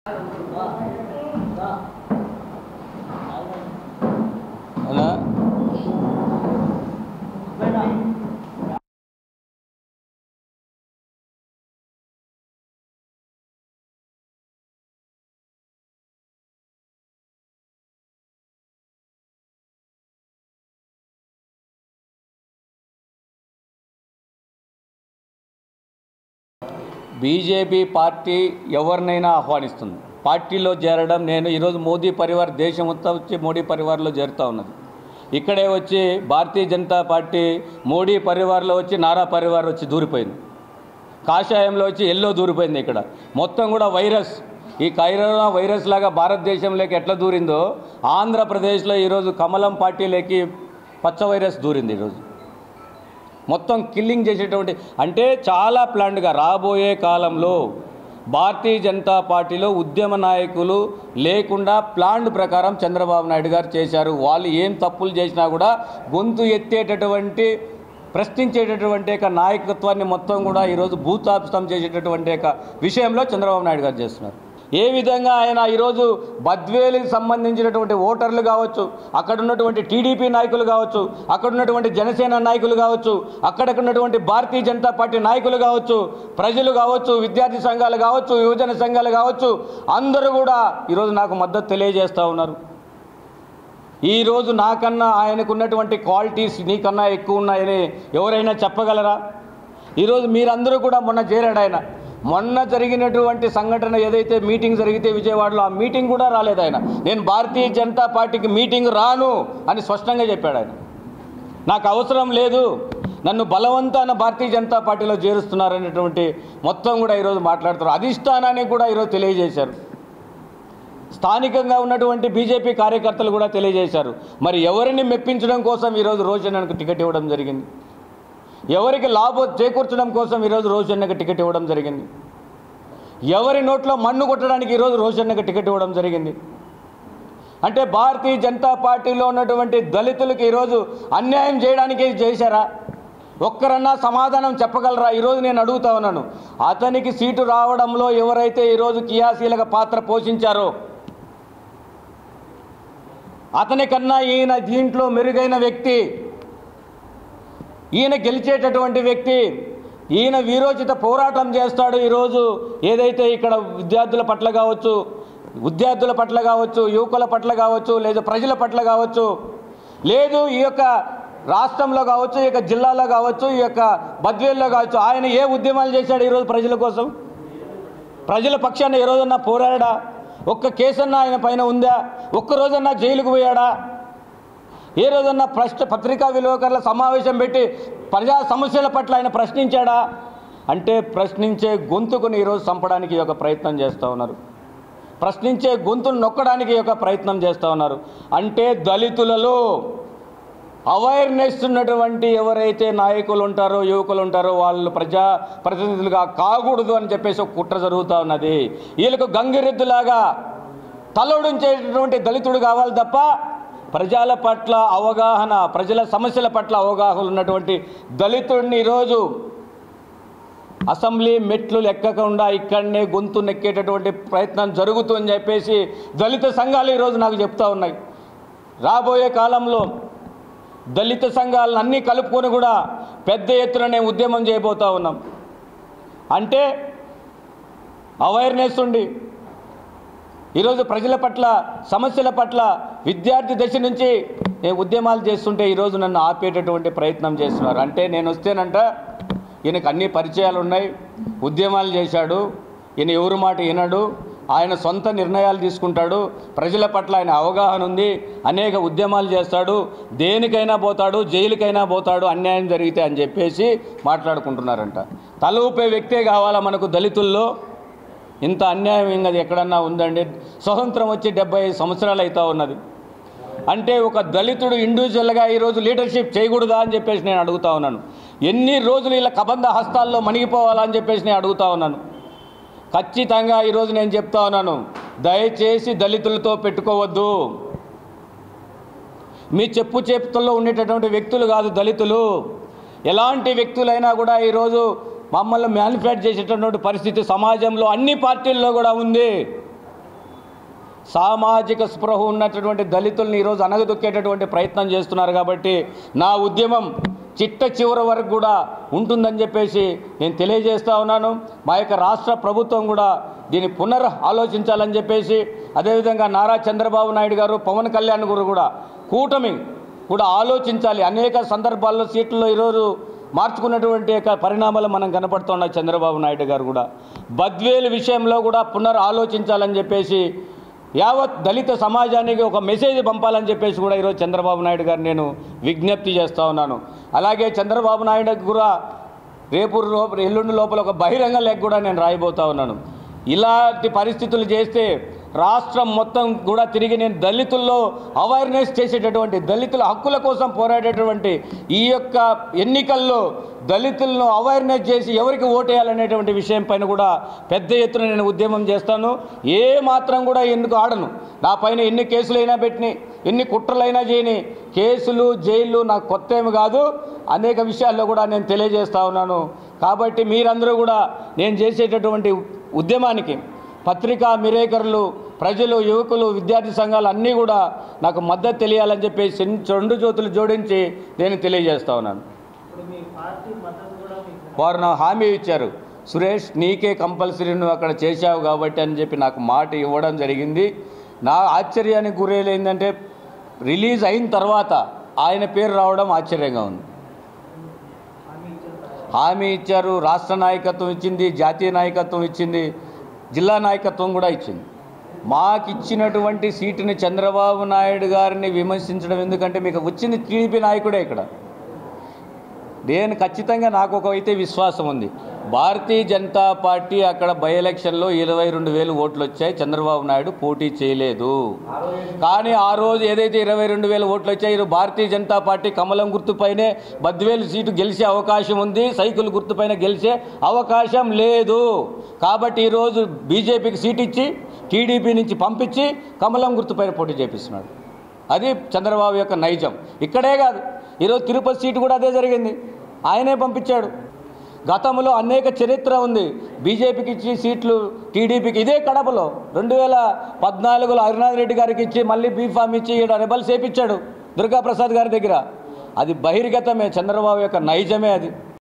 అవునా BJP party ఎవరినైనా ఆహ్వానిస్తుంది పార్టీలో చేరడం నేను ఈరోజు మోదీ పరివార్ దేశం మొత్తం వచ్చి మోడీ పరివార్లో చేరుతూ ఉన్నది ఇక్కడే వచ్చి భారతీయ జనతా పార్టీ మోడీ పరివార్లో వచ్చి నారా పరివార్ వచ్చి దూరిపోయింది కాషాయంలో వచ్చి ఎల్లో దూరిపోయింది ఇక్కడ మొత్తం కూడా వైరస్ ఈ కరోనా వైరస్ లాగా భారతదేశంలోకి ఎట్లా దూరిందో ఆంధ్రప్రదేశ్లో ఈరోజు కమలం పార్టీలోకి పచ్చ వైరస్ దూరింది ఈరోజు మొత్తం కిల్లింగ్ చేసేటువంటి అంటే చాలా ప్లాన్డ్గా రాబోయే కాలంలో భారతీయ జనతా పార్టీలో ఉద్యమ నాయకులు లేకుండా ప్లాండ్ ప్రకారం చంద్రబాబు నాయుడు గారు చేశారు వాళ్ళు ఏం తప్పులు చేసినా కూడా గొంతు ఎత్తేటటువంటి ప్రశ్నించేటటువంటి యొక్క నాయకత్వాన్ని మొత్తం కూడా ఈరోజు భూతాపిస్తం చేసేటటువంటి యొక్క విషయంలో చంద్రబాబు నాయుడు గారు చేస్తున్నారు ఏ విధంగా ఆయన ఈరోజు బద్వేలికి సంబంధించినటువంటి ఓటర్లు కావచ్చు అక్కడ ఉన్నటువంటి టీడీపీ నాయకులు కావచ్చు అక్కడ ఉన్నటువంటి జనసేన నాయకులు కావచ్చు అక్కడ ఉన్నటువంటి భారతీయ జనతా పార్టీ నాయకులు కావచ్చు ప్రజలు కావచ్చు విద్యార్థి సంఘాలు కావచ్చు యువజన సంఘాలు కావచ్చు అందరూ కూడా ఈరోజు నాకు మద్దతు తెలియజేస్తూ ఉన్నారు ఈరోజు నాకన్నా ఆయనకు ఉన్నటువంటి క్వాలిటీస్ నీకన్నా ఎక్కువ ఉన్నాయని ఎవరైనా చెప్పగలరా ఈరోజు మీరందరూ కూడా మొన్న చేరాడు ఆయన మొన్న జరిగినటువంటి సంఘటన ఏదైతే మీటింగ్ జరిగితే విజయవాడలో ఆ మీటింగ్ కూడా రాలేదు ఆయన నేను భారతీయ జనతా పార్టీకి మీటింగ్ రాను అని స్పష్టంగా చెప్పాడు ఆయన నాకు అవసరం లేదు నన్ను బలవంతాన భారతీయ జనతా పార్టీలో చేరుస్తున్నారనేటువంటి మొత్తం కూడా ఈరోజు మాట్లాడుతున్నారు అధిష్టానాన్ని కూడా ఈరోజు తెలియజేశారు స్థానికంగా ఉన్నటువంటి బీజేపీ కార్యకర్తలు కూడా తెలియజేశారు మరి ఎవరిని మెప్పించడం కోసం ఈరోజు రోజన్నకు టికెట్ ఇవ్వడం జరిగింది ఎవరికి లాభం చేకూర్చడం కోసం ఈరోజు రోజన్నకు టికెట్ ఇవ్వడం జరిగింది ఎవరి నోట్లో మన్ను కొట్టడానికి ఈరోజు రోజన్నకు టికెట్ ఇవ్వడం జరిగింది అంటే భారతీయ జనతా పార్టీలో ఉన్నటువంటి దళితులకు ఈరోజు అన్యాయం చేయడానికి ఇది చేశారా ఒక్కరన్నా సమాధానం చెప్పగలరా ఈరోజు నేను అడుగుతా ఉన్నాను అతనికి సీటు రావడంలో ఎవరైతే ఈరోజు క్రియాశీలక పాత్ర పోషించారో అతని కన్నా ఈయన దీంట్లో మెరుగైన వ్యక్తి ఈయన గెలిచేటటువంటి వ్యక్తి ఈయన వీరోచిత పోరాటం చేస్తాడు ఈరోజు ఏదైతే ఇక్కడ విద్యార్థుల పట్ల కావచ్చు విద్యార్థుల పట్ల కావచ్చు యువకుల పట్ల కావచ్చు లేదా ప్రజల పట్ల కావచ్చు లేదు ఈ యొక్క రాష్ట్రంలో కావచ్చు ఈ యొక్క జిల్లాలో కావచ్చు ఈ యొక్క బద్వేల్లో కావచ్చు ఆయన ఏ ఉద్యమాలు చేశాడు ఈరోజు ప్రజల కోసం ప్రజల పక్షాన ఏ రోజన్నా పోరాడా ఒక్క కేసన్నా ఆయన పైన ఉందా ఒక్క రోజన్నా జైలుకు పోయాడా ఏ రోజన్నా ప్రశ్న పత్రికా విలేకరుల సమావేశం పెట్టి ప్రజా సమస్యల పట్ల ఆయన ప్రశ్నించాడా అంటే ప్రశ్నించే గొంతుకుని ఈరోజు చంపడానికి ఈ యొక్క ప్రయత్నం చేస్తూ ఉన్నారు ప్రశ్నించే గొంతును నొక్కడానికి ఈ యొక్క ప్రయత్నం చేస్తూ ఉన్నారు అంటే దళితులలో అవేర్నెస్ ఉన్నటువంటి ఎవరైతే నాయకులు ఉంటారో యువకులు ఉంటారో వాళ్ళు ప్రజా ప్రతినిధులుగా కాకూడదు అని చెప్పేసి ఒక కుట్ర జరుగుతూ ఉన్నది వీళ్ళకు గంగిరెద్దులాగా తలొడించేటటువంటి దళితుడు కావాలి తప్ప ప్రజల పట్ల అవగాహన ప్రజల సమస్యల పట్ల అవగాహన ఉన్నటువంటి దళితుడిని ఈరోజు అసెంబ్లీ మెట్లు ఎక్కకుండా ఇక్కడనే గొంతు నెక్కేటటువంటి ప్రయత్నం జరుగుతుందని చెప్పేసి దళిత సంఘాలు ఈరోజు నాకు చెప్తా ఉన్నాయి రాబోయే కాలంలో దళిత సంఘాలను అన్నీ కలుపుకొని కూడా పెద్ద ఎత్తున నేను ఉద్యమం చేయబోతా ఉన్నాం అంటే అవేర్నెస్ ఉండి ఈరోజు ప్రజల పట్ల సమస్యల పట్ల విద్యార్థి దశ నుంచి నేను ఉద్యమాలు చేస్తుంటే ఈరోజు నన్ను ఆపేటటువంటి ప్రయత్నం చేస్తున్నారు అంటే నేను వస్తేనంట ఈయనకు అన్ని పరిచయాలు ఉన్నాయి ఉద్యమాలు చేశాడు ఈయన ఎవరి మాట వినడు ఆయన సొంత నిర్ణయాలు తీసుకుంటాడు ప్రజల పట్ల ఆయన అవగాహన ఉంది అనేక ఉద్యమాలు చేస్తాడు దేనికైనా పోతాడు జైలుకైనా పోతాడు అన్యాయం జరిగితే అని చెప్పేసి మాట్లాడుకుంటున్నారంట తల ఊపే వ్యక్తే కావాలా మనకు దళితుల్లో ఇంత అన్యాయం ఇంకా ఎక్కడన్నా ఉందండి స్వతంత్రం వచ్చి డెబ్బై ఐదు సంవత్సరాలు అవుతా ఉన్నది అంటే ఒక దళితుడు ఇండివిజువల్గా ఈరోజు లీడర్షిప్ చేయకూడదా అని చెప్పేసి నేను అడుగుతా ఉన్నాను ఎన్ని రోజులు ఇలా కబంధ హస్తాల్లో మణిగిపోవాలా అని చెప్పేసి నేను అడుగుతా ఉన్నాను ఖచ్చితంగా ఈరోజు నేను చెప్తా ఉన్నాను దయచేసి దళితులతో పెట్టుకోవద్దు మీ చెప్పు చేపుతుల్లో ఉండేటటువంటి వ్యక్తులు కాదు దళితులు ఎలాంటి వ్యక్తులైనా కూడా ఈరోజు మమ్మల్ని మ్యానిఫ్యాక్ట్ చేసేటటువంటి పరిస్థితి సమాజంలో అన్ని పార్టీల్లో కూడా ఉంది సామాజిక స్పృహ ఉన్నటువంటి దళితుల్ని ఈరోజు అనగదొక్కేటటువంటి ప్రయత్నం చేస్తున్నారు కాబట్టి నా ఉద్యమం చిట్ట చివరి వరకు కూడా ఉంటుందని చెప్పేసి నేను తెలియజేస్తా ఉన్నాను మా యొక్క రాష్ట్ర ప్రభుత్వం కూడా దీన్ని పునర్ ఆలోచించాలని చెప్పేసి అదేవిధంగా నారా చంద్రబాబు నాయుడు గారు పవన్ కళ్యాణ్ గారు కూడా కూటమి కూడా ఆలోచించాలి అనేక సందర్భాల్లో సీట్లలో ఈరోజు మార్చుకున్నటువంటి యొక్క పరిణామాలు మనం కనపడుతున్న చంద్రబాబు నాయుడు గారు కూడా బద్వేలు విషయంలో కూడా పునర్ ఆలోచించాలని చెప్పేసి యావత్ దళిత సమాజానికి ఒక మెసేజ్ పంపాలని చెప్పేసి కూడా ఈరోజు చంద్రబాబు నాయుడు గారు నేను విజ్ఞప్తి చేస్తూ ఉన్నాను అలాగే చంద్రబాబు నాయుడు కూడా రేపు లోపల ఎల్లుండి లోపల ఒక బహిరంగ లేఖ కూడా నేను రాయబోతా ఉన్నాను ఇలాంటి పరిస్థితులు చేస్తే రాష్ట్రం మొత్తం కూడా తిరిగి నేను దళితుల్లో అవేర్నెస్ చేసేటటువంటి దళితుల హక్కుల కోసం పోరాడేటువంటి ఈ యొక్క ఎన్నికల్లో దళితులను అవేర్నెస్ చేసి ఎవరికి ఓటేయాలనేటువంటి విషయం పైన కూడా పెద్ద ఎత్తున నేను ఉద్యమం చేస్తాను ఏ మాత్రం కూడా ఎందుకు ఆడను నా పైన ఎన్ని కేసులైనా పెట్టినాయి ఎన్ని కుట్రలైనా చేయని కేసులు జైళ్ళు నాకు కొత్త ఏమి కాదు అనేక విషయాల్లో కూడా నేను తెలియజేస్తా ఉన్నాను కాబట్టి మీరందరూ కూడా నేను చేసేటటువంటి ఉద్యమానికి పత్రికా మిరేకరులు ప్రజలు యువకులు విద్యార్థి సంఘాలు అన్నీ కూడా నాకు మద్దతు తెలియాలని చెప్పి చిన్న- రెండు జ్యోతులు జోడించి నేను తెలియజేస్తా ఉన్నాను ఇప్పుడు మీ పార్టీ మద్దతు కూడా మీకు వారు నా హామీ ఇచ్చారు సురేష్ నీకే కంపల్సరీ నువ్వు అక్కడ చేశావు కాబట్టి అని చెప్పి నాకు మాట ఇవ్వడం జరిగింది నా ఆశ్చర్యానికి గురేలు ఏంటంటే రిలీజ్ అయిన తర్వాత ఆయన పేరు రావడం ఆశ్చర్యంగా ఉంది హామీ ఇచ్చారు హామీ ఇచ్చారు రాష్ట్ర నాయకత్వం ఇచ్చింది జాతీయ నాయకత్వం ఇచ్చింది జిల్లా నాయకత్వం కూడా ఇచ్చింది మాకు ఇచ్చినటువంటి సీటుని చంద్రబాబు నాయుడు గారిని విమర్శించడం ఎందుకంటే మీకు వచ్చింది టీడీపీ నాయకుడే ఇక్కడ నేను ఖచ్చితంగా నాకు ఒక అయితే విశ్వాసం ఉంది భారతీయ జనతా పార్టీ అక్కడ బై ఎలక్షన్లో ఇరవై రెండు వేలు ఓట్లు వచ్చాయి చంద్రబాబు నాయుడు పోటీ చేయలేదు కానీ ఆ రోజు ఏదైతే ఇరవై రెండు వేల ఓట్లు వచ్చాయో భారతీయ జనతా పార్టీ కమలం గుర్తుపైనే బద్వేలు సీటు గెలిచే అవకాశం ఉంది సైకిల్ గుర్తుపైన గెలిచే అవకాశం లేదు కాబట్టి ఈరోజు బీజేపీకి సీట్ ఇచ్చి టీడీపీ నుంచి పంపించి కమలం గుర్తుపైన పోటీ చేపిస్తున్నాడు అది చంద్రబాబు యొక్క నైజం ఇక్కడే కాదు ఈరోజు తిరుపతి సీటు కూడా అదే జరిగింది ఆయనే పంపించాడు గతంలో అనేక చరిత్ర ఉంది బీజేపీకి ఇచ్చి సీట్లు టీడీపీకి ఇదే కడపలో రెండు వేల పద్నాలుగులో హరినాథ్ రెడ్డి గారికి ఇచ్చి మళ్ళీ బీఫామ్ ఇచ్చి ఈడ రెబల్స్ వేపించాడు దుర్గాప్రసాద్ గారి దగ్గర అది బహిర్గతమే చంద్రబాబు యొక్క నైజమే అది